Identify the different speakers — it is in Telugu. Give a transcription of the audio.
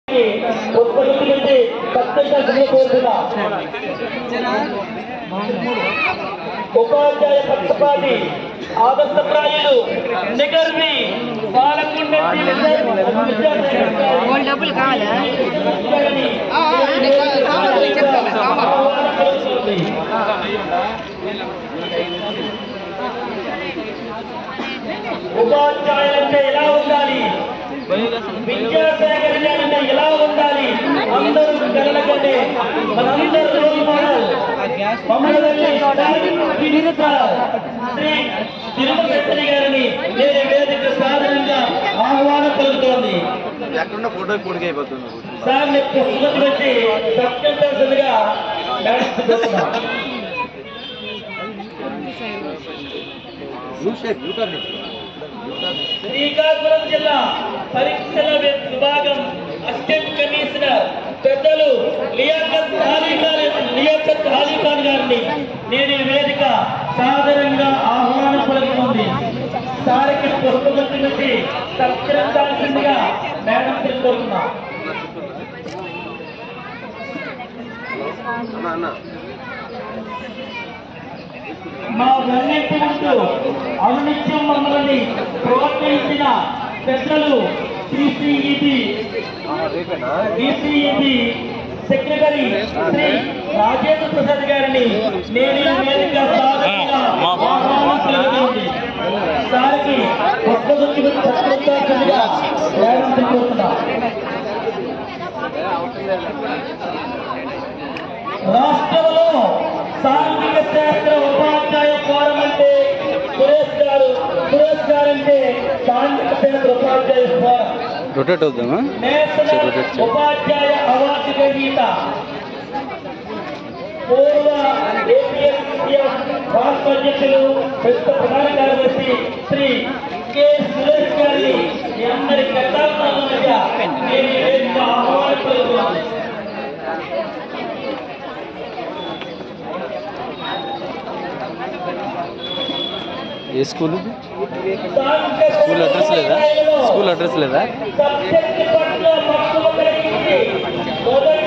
Speaker 1: ఉత్పత్తి నుంచి ఖచ్చితంగా కోరుతున్నా ఉపాధ్యాయ పక్షపాతి ఆదర్శప్రాయులు నిగర్ని పాలకొండ
Speaker 2: వాళ్ళ డబ్బులు కావాలా ఆ, ఆ, నీకు కావాలి, చెప్తాను, కావాలి.
Speaker 1: ఉపాధ్యాయులంటే ఎలా ఉండాలి విద్యాసాగర్ అంటే ఎలా ఉండాలి అందరూ కలలకంటే మనందరూ రోల్ మోడల్ మమ్మల్ని పిలుస్తారు. శ్రీ తిరుమల గారిని నేను వేదిక సాధారణంగా ఆహ్వానం పలుకుతోంది
Speaker 3: ఎక్కడున్న ఫోటో పొడిగి అయిపోతుంది
Speaker 1: సార్ నేను పుస్తకం వచ్చి సత్యంగా నడుస్తున్నాం శ్రీకాకుళం జిల్లా పరీక్షల విభాగం అసిస్టెంట్ కమిషనర్ పెద్దలు లియాఖత్ అలీ గారి లియాఖత్ అలీ ఖాన్ గారిని నేను ఈ వేదిక సాదరంగా ఆహ్వానం పలుకుతుంది సారికి పుస్తకం నుంచి సత్కరించాల్సిందిగా మేడం కోరుతున్నా
Speaker 3: అన్న అన్న
Speaker 1: మా వెన్నెట్టుకుంటూ అనునిత్యం మమ్మల్ని ప్రోత్సహించిన పెద్దలు CCEB DCEB secretary Shri Rajendra Prasad గారిని నేను ఈ వేదిక సాధనగా ఆహ్వానం పలుకుతుంది. సార్కి కొత్త గురించి సత్కరించాల్సిందిగా మేడం కోరుతున్నా రాష్ట్రంలో సాంఘిక శాస్త్ర ఉపాధ్యాయ ఫోరం అంటే సురేష్ గారు సురేష్ గారు అంటే సాంఘిక శాస్త్ర ఉపాధ్యాయ ఫోరం
Speaker 3: రొటేట్ అవుదామా
Speaker 1: నేషనల్ ఉపాధ్యాయ అవార్డు గ్రహీత పూర్వ ఏపీఎస్ రాష్ట్ర అధ్యక్షులు ప్రస్తుత ప్రధాన కార్యదర్శి శ్రీ కె సురేష్ గారిని మీ అందరి కట్టాలన్నగా నేను ఈ వేదిక ఆహ్వానం పలుకుతున్నాను.
Speaker 3: ఏ స్కూల్
Speaker 1: సాంఘిక
Speaker 3: స్కూల్ అడ్రస్ లేదా స్కూల్ అడ్రస్ లేదా
Speaker 1: సబ్జెక్ట్ పట్ల మక్కువ కలిగించి మొదటి